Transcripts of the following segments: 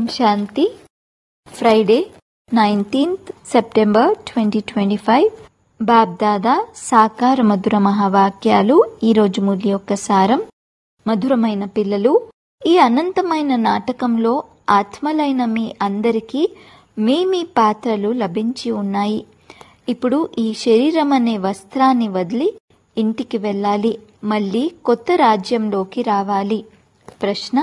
శాంతి Friday nineteenth September twenty twenty five BapDada సాకార మధుర మహావాక్యాలు ఈరోజు మురళి యొక్క సారం మధురమైన పిల్లలు ఈ అనంతమైన నాటకంలో ఆత్మలైన మీ అందరికీ మీ మీ పాత్రలు లభించి ఉన్నాయి ఇప్పుడు ఈ శరీరం అనే వస్త్రాన్ని వదిలి ఇంటికి వెళ్ళాలి మళ్ళీ కొత్త రాజ్యంలోకి రావాలి ప్రశ్న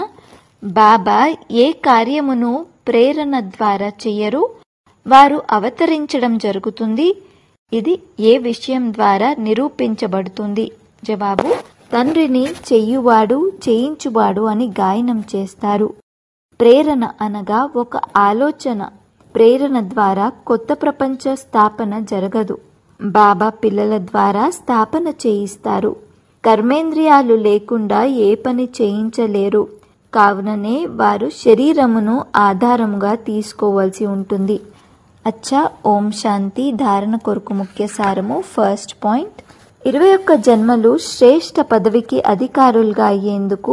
బాబా ఏ కార్యమును ప్రేరణ ద్వారా చెయ్యరు వారు అవతరించడం జరుగుతుంది ఇది ఏ విషయం ద్వారా నిరూపించబడుతుంది జవాబు తండ్రిని చెయ్యువాడు చేయించువాడు అని గాయనం చేస్తారు ప్రేరణ అనగా ఒక ఆలోచన ప్రేరణ ద్వారా కొత్త ప్రపంచ స్థాపన జరగదు బాబా పిల్లల ద్వారా స్థాపన చేయిస్తారు కర్మేంద్రియాలు లేకుండా ఏ పని చేయించలేరు కావుననే వారు శరీరమును ఆధారముగా తీసుకోవాల్సి ఉంటుంది అచ్చా ఓం శాంతి ధారణ కొరకు ముఖ్య సారము ఫస్ట్ పాయింట్ ఇరవై ఒక్క జన్మలు శ్రేష్ఠ పదవికి అధికారులుగా అయ్యేందుకు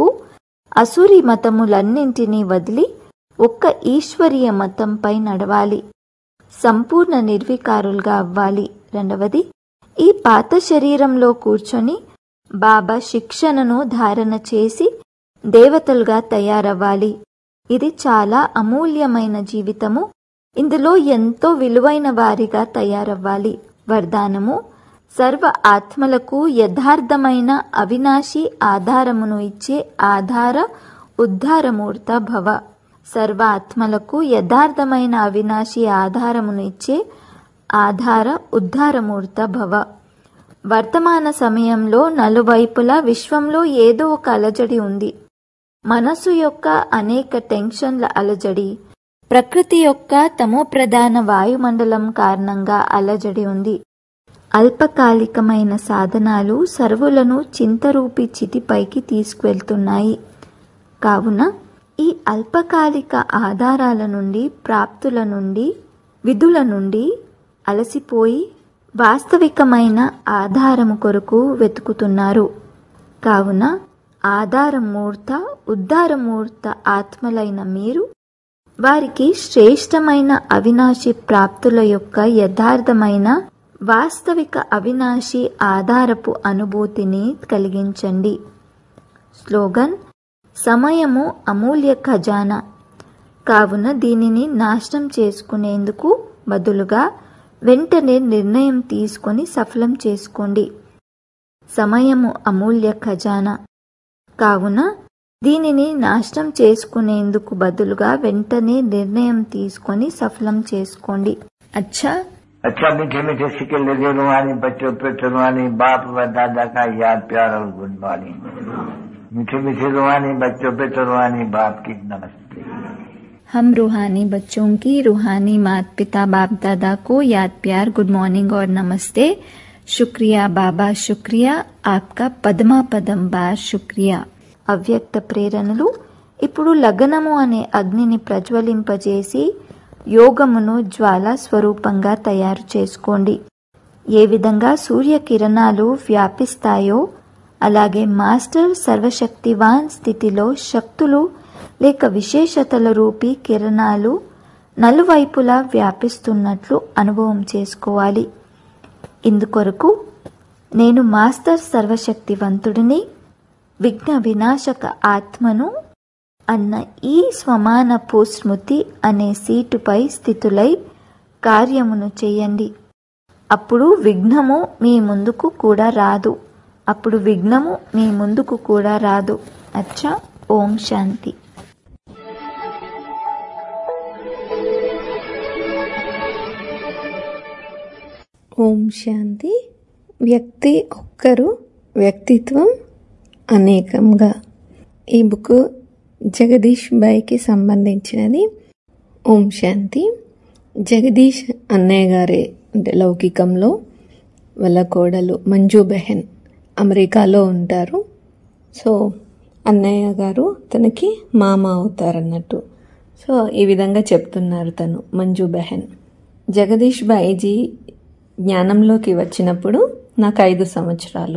అసూరి మతములన్నింటినీ వదిలి ఒక్క ఈశ్వరీయ మతంపై నడవాలి సంపూర్ణ నిర్వికారులుగా అవ్వాలి రెండవది ఈ పాత శరీరంలో కూర్చొని బాబా శిక్షణను ధారణ చేసి దేవతలుగా తయారవ్వాలి ఇది చాలా అమూల్యమైన జీవితము ఇందులో ఎంతో విలువైన వారిగా తయారవ్వాలి వరదానము సర్వ ఆత్మలకు యథార్థమైన అవినాశి ఆధారమును ఇచ్చే ఆధార ఉద్ధారమూర్త భవ సర్వ ఆత్మలకు యథార్థమైన అవినాశి ఆధారమును ఇచ్చే ఆధార ఉద్ధారమూర్త భవ వర్తమాన సమయంలో నలువైపులా విశ్వంలో ఏదో ఒక అలజడి ఉంది మనసు యొక్క అనేక టెన్షన్ల అలజడి ప్రకృతి యొక్క తమో ప్రధాన వాయుమండలం కారణంగా అలజడి ఉంది అల్పకాలికమైన సాధనాలు సర్వులను చింతరూపి చితిపైకి తీసుకువెళ్తున్నాయి కావున ఈ అల్పకాలిక ఆధారాల నుండి ప్రాప్తుల నుండి విధుల నుండి అలసిపోయి వాస్తవికమైన ఆధారము కొరకు వెతుకుతున్నారు కావున ఆధారమూర్త ఉద్ధారమూర్త ఆత్మలైన మీరు వారికి శ్రేష్టమైన అవినాశి ప్రాప్తుల యొక్క యథార్థమైన వాస్తవిక అవినాశి ఆధారపు అనుభూతిని కలిగించండి స్లోగన్ సమయము అమూల్య ఖజానా కావున దీనిని నాశనం చేసుకునేందుకు బదులుగా వెంటనే నిర్ణయం తీసుకొని సఫలం చేసుకోండి సమయము అమూల్య ఖజానా కావున దీనిని నాశనం చేసుకునేందుకు బదులుగా వెంటనే నిర్ణయం తీసుకొని సఫలం చేసుకోండి అచ్చా अच्छा मीठे मीठे सिक्के लगे रुहानी बच्चों पे रुहानी बाप व दादा का याद प्यार और गुड मॉर्निंग मीठे मीठे रुहानी बच्चों पे रुहानी बाप की नमस्ते हम रूहानी बच्चों की रूहानी माता पिता बाप दादा को याद प्यार गुड मॉर्निंग और नमस्ते शुक्रिया बाबा शुक्रिया आपका పదమా పదం బార్ శుక్రియా అవ్యక్త ప్రేరణలు ఇప్పుడు లగ్నము అనే అగ్నిని ప్రజ్వలింపజేసి యోగమును జ్వాల స్వరూపంగా తయారు చేసుకోండి ఏ విధంగా సూర్యకిరణాలు వ్యాపిస్తాయో అలాగే మాస్టర్ సర్వశక్తివాన్ స్థితిలో శక్తులు లేక విశేషతల రూపీ కిరణాలు నలువైపులా వ్యాపిస్తున్నట్లు అనుభవం చేసుకోవాలి ఇందుకొరకు నేను మాస్టర్ సర్వశక్తివంతుడిని విఘ్న వినాశక ఆత్మను అన్న ఈ స్వమానపు స్మృతి అనే సీటుపై స్థితులై కార్యమును చేయండి అప్పుడు విఘ్నము మీ ముందుకు కూడా రాదు అప్పుడు విఘ్నము మీ ముందుకు కూడా రాదు అచ్చా ఓం శాంతి ఓం శాంతి వ్యక్తి ఒక్కరు వ్యక్తిత్వం అనేకంగా ఈ బుక్ జగదీష్ బాయ్కి సంబంధించినది ఓం శాంతి జగదీష్ అన్నయ్య గారే అంటే లౌకికంలో వాళ్ళ కోడలు మంజు బెహెన్ అమెరికాలో ఉంటారు సో అన్నయ్య గారు తనకి మామ అవుతారన్నట్టు సో ఈ విధంగా చెప్తున్నారు తను మంజు బెహెన్ జగదీష్ బాయిజీ జ్ఞానంలోకి వచ్చినప్పుడు నాకు ఐదు సంవత్సరాలు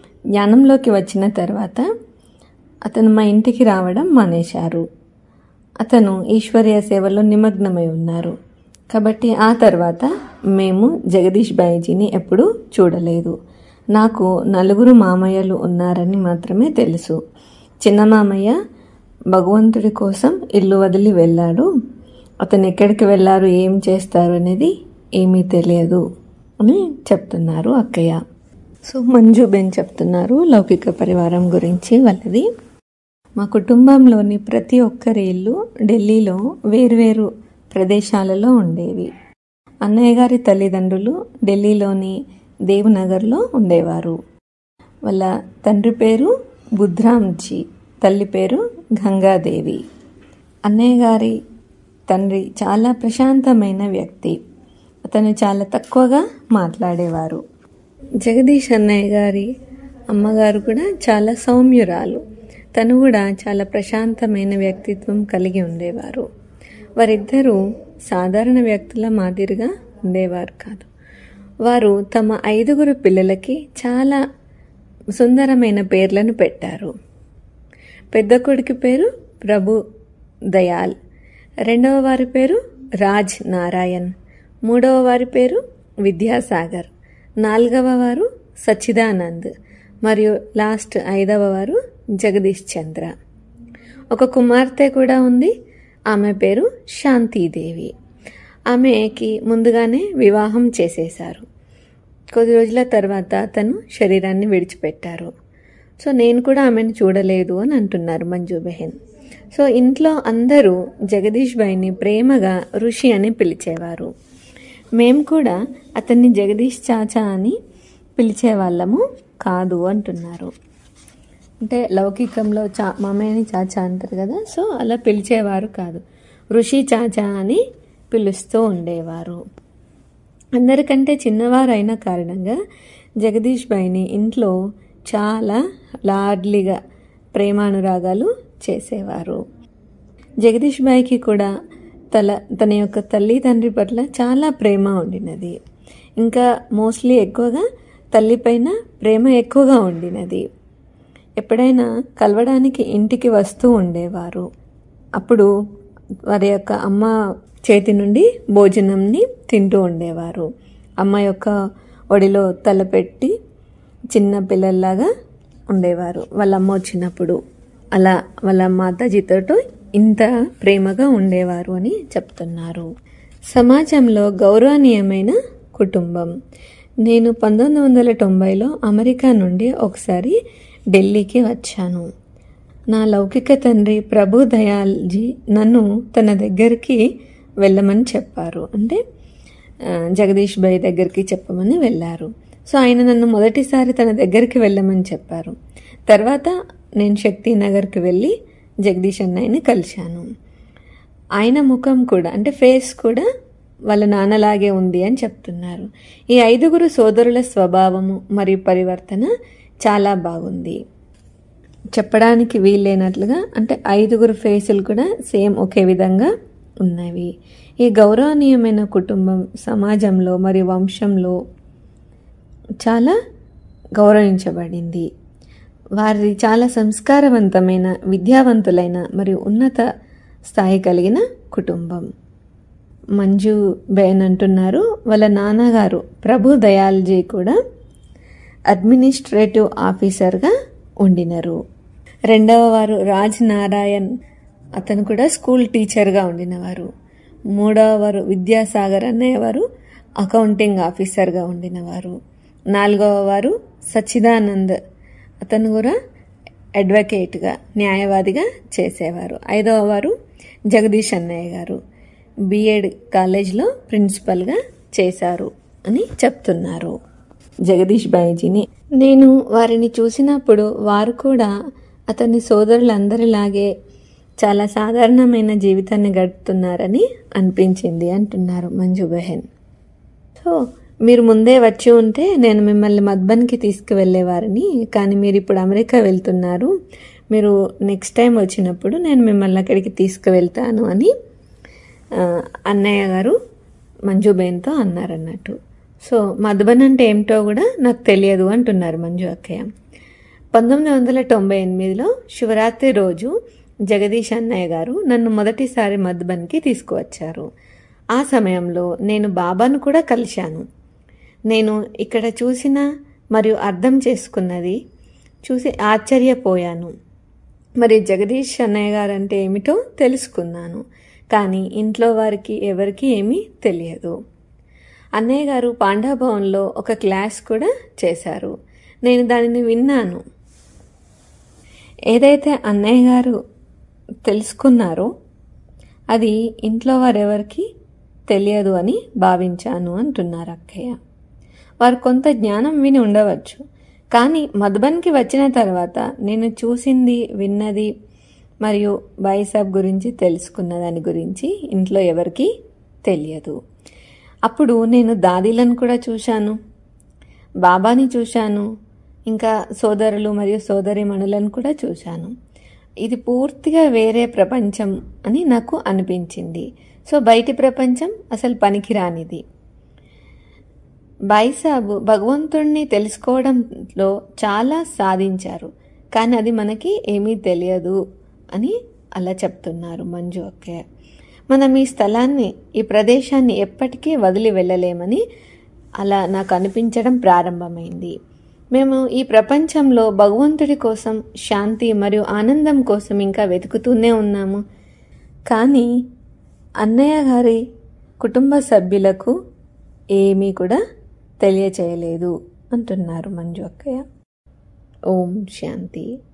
జ్ఞానంలోకి వచ్చిన తర్వాత అతను మా ఇంటికి రావడం మానేశారు అతను ఈశ్వర్య సేవలో నిమగ్నమై ఉన్నారు కాబట్టి ఆ తర్వాత మేము జగదీష్ బాయిజీని ఎప్పుడూ చూడలేదు నాకు నలుగురు మామయ్యలు ఉన్నారని మాత్రమే తెలుసు చిన్న మామయ్య భగవంతుడి కోసం ఇల్లు వదిలి వెళ్ళాడు అతను ఎక్కడికి వెళ్ళారు ఏం చేస్తారు అనేది ఏమీ తెలియదు అని చెప్తున్నారు అక్కయ్య సో మంజు బెన్ చెప్తున్నారు లౌకిక పరివారం గురించి వాళ్ళది మా కుటుంబంలోని ప్రతి ఒక్కరి ఇల్లు ఢిల్లీలో వేర్వేరు ప్రదేశాలలో ఉండేవి అన్నయ్య గారి తల్లిదండ్రులు ఢిల్లీలోని దేవనగర్లో ఉండేవారు వాళ్ళ తండ్రి పేరు బుద్రాంజీ తల్లి పేరు గంగాదేవి అన్నయ్య గారి తండ్రి చాలా ప్రశాంతమైన వ్యక్తి అతను చాలా తక్కువగా మాట్లాడేవారు జగదీష్ అన్నయ్య గారి అమ్మగారు కూడా చాలా సౌమ్యురాలు తను కూడా చాలా ప్రశాంతమైన వ్యక్తిత్వం కలిగి ఉండేవారు వారిద్దరూ సాధారణ వ్యక్తుల మాదిరిగా ఉండేవారు కాదు వారు తమ ఐదుగురు పిల్లలకి చాలా సుందరమైన పేర్లను పెట్టారు పెద్ద కొడుకు పేరు ప్రభు దయాల్ రెండవ వారి పేరు రాజ్ నారాయణ్ మూడవ వారి పేరు విద్యాసాగర్ నాలుగవ వారు సచ్చిదానంద్ మరియు లాస్ట్ ఐదవ వారు జగదీష్ చంద్ర ఒక కుమార్తె కూడా ఉంది ఆమె పేరు శాంతిదేవి ఆమెకి ముందుగానే వివాహం చేసేశారు కొద్ది రోజుల తర్వాత తను శరీరాన్ని విడిచిపెట్టారు సో నేను కూడా ఆమెను చూడలేదు అని అంటున్నారు మంజు బెహెన్ సో ఇంట్లో అందరూ జగదీష్ భాయ్ని ప్రేమగా ఋషి అని పిలిచేవారు మేము కూడా అతన్ని జగదీష్ చాచా అని పిలిచేవాళ్ళము కాదు అంటున్నారు అంటే లౌకికంలో చా మామయ్యని చాచా అంటారు కదా సో అలా పిలిచేవారు కాదు ఋషి చాచా అని పిలుస్తూ ఉండేవారు అందరికంటే చిన్నవారు అయిన కారణంగా జగదీష్ బాయిని ఇంట్లో చాలా లాడ్లీగా ప్రేమానురాగాలు చేసేవారు జగదీష్ బాయికి కూడా తల తన యొక్క తల్లి తండ్రి పట్ల చాలా ప్రేమ ఉండినది ఇంకా మోస్ట్లీ ఎక్కువగా తల్లిపైన ప్రేమ ఎక్కువగా ఉండినది ఎప్పుడైనా కలవడానికి ఇంటికి వస్తూ ఉండేవారు అప్పుడు వారి యొక్క అమ్మ చేతి నుండి భోజనంని తింటూ ఉండేవారు అమ్మ యొక్క ఒడిలో తలపెట్టి చిన్న పిల్లల్లాగా ఉండేవారు వాళ్ళ అమ్మ వచ్చినప్పుడు అలా వాళ్ళ మాతాజీతో ఇంత ప్రేమగా ఉండేవారు అని చెప్తున్నారు సమాజంలో గౌరవనీయమైన కుటుంబం నేను పంతొమ్మిది వందల తొంభైలో అమెరికా నుండి ఒకసారి ఢిల్లీకి వచ్చాను నా లౌకిక తండ్రి ప్రభు దయాల్జీ నన్ను తన దగ్గరికి వెళ్ళమని చెప్పారు అంటే ఆ, జగదీష్ భాయ్ దగ్గరికి చెప్పమని వెళ్ళారు సో ఆయన నన్ను మొదటిసారి తన దగ్గరికి వెళ్ళమని చెప్పారు తర్వాత నేను శక్తినగర్కి వెళ్ళి జగదీష్ అన్నయ్యని కలిశాను ఆయన ముఖం కూడా అంటే ఫేస్ కూడా వాళ్ళ నాన్నలాగే ఉంది అని చెప్తున్నారు ఈ ఐదుగురు సోదరుల స్వభావము మరియు పరివర్తన చాలా బాగుంది చెప్పడానికి వీల్లేనట్లుగా అంటే ఐదుగురు ఫేసులు కూడా సేమ్ ఒకే విధంగా ఉన్నవి ఈ గౌరవనీయమైన కుటుంబం సమాజంలో మరియు వంశంలో చాలా గౌరవించబడింది వారి చాలా సంస్కారవంతమైన విద్యావంతులైన మరియు ఉన్నత స్థాయి కలిగిన కుటుంబం మంజు బేన్ అంటున్నారు వాళ్ళ నాన్నగారు ప్రభు దయాల్జీ కూడా అడ్మినిస్ట్రేటివ్ ఆఫీసర్గా ఉండినరు రెండవ వారు రాజ్ నారాయణ్ అతను కూడా స్కూల్ టీచర్గా ఉండినవారు మూడవ వారు విద్యాసాగర్ అనేవారు అకౌంటింగ్ ఆఫీసర్గా ఉండినవారు నాలుగవ వారు సచ్చిదానంద్ అతను కూడా అడ్వకేట్గా న్యాయవాదిగా చేసేవారు ఐదవ వారు జగదీష్ అన్నయ్య గారు బిఎడ్ కాలేజ్లో ప్రిన్సిపల్గా చేశారు అని చెప్తున్నారు జగదీష్ బాయిజీని నేను వారిని చూసినప్పుడు వారు కూడా అతని సోదరులందరిలాగే చాలా సాధారణమైన జీవితాన్ని గడుపుతున్నారని అనిపించింది అంటున్నారు మంజు బెహెన్ సో మీరు ముందే వచ్చి ఉంటే నేను మిమ్మల్ని మద్బన్కి తీసుకువెళ్ళేవారిని కానీ మీరు ఇప్పుడు అమెరికా వెళ్తున్నారు మీరు నెక్స్ట్ టైం వచ్చినప్పుడు నేను మిమ్మల్ని అక్కడికి తీసుకువెళ్తాను అని ఆ, అన్నయ్య గారు మంజుబేన్తో అన్నారన్నట్టు సో మధుబన్ అంటే ఏమిటో కూడా నాకు తెలియదు అంటున్నారు మంజు అక్కయ్య పంతొమ్మిది వందల తొంభై ఎనిమిదిలో శివరాత్రి రోజు జగదీష్ అన్నయ్య గారు నన్ను మొదటిసారి మధుబన్కి తీసుకువచ్చారు ఆ సమయంలో నేను బాబాను కూడా కలిశాను నేను ఇక్కడ చూసిన మరియు అర్థం చేసుకున్నది చూసి ఆశ్చర్యపోయాను మరి జగదీష్ అన్నయ్య గారు అంటే ఏమిటో తెలుసుకున్నాను కానీ ఇంట్లో వారికి ఎవరికి ఏమీ తెలియదు అన్నయ్య గారు పాండాభవన్లో ఒక క్లాస్ కూడా చేశారు నేను దానిని విన్నాను ఏదైతే అన్నయ్య గారు తెలుసుకున్నారో అది ఇంట్లో వారెవరికి తెలియదు అని భావించాను అంటున్నారు అక్కయ్య వారు కొంత జ్ఞానం విని ఉండవచ్చు కానీ మధుబన్కి వచ్చిన తర్వాత నేను చూసింది విన్నది మరియు బైసాబ్ గురించి తెలుసుకున్న దాని గురించి ఇంట్లో ఎవరికి తెలియదు అప్పుడు నేను దాదీలను కూడా చూశాను బాబాని చూశాను ఇంకా సోదరులు మరియు సోదరిమణులను కూడా చూశాను ఇది పూర్తిగా వేరే ప్రపంచం అని నాకు అనిపించింది సో బయటి ప్రపంచం అసలు పనికిరానిది బైసాబు భగవంతుణ్ణి తెలుసుకోవడంలో చాలా సాధించారు కానీ అది మనకి ఏమీ తెలియదు అని అలా చెప్తున్నారు మంజు అక్కయ్య మనం ఈ స్థలాన్ని ఈ ప్రదేశాన్ని ఎప్పటికీ వదిలి వెళ్ళలేమని అలా నాకు అనిపించడం ప్రారంభమైంది మేము ఈ ప్రపంచంలో భగవంతుడి కోసం శాంతి మరియు ఆనందం కోసం ఇంకా వెతుకుతూనే ఉన్నాము కానీ అన్నయ్య గారి కుటుంబ సభ్యులకు ఏమీ కూడా తెలియచేయలేదు అంటున్నారు మంజు అక్కయ్య ఓం శాంతి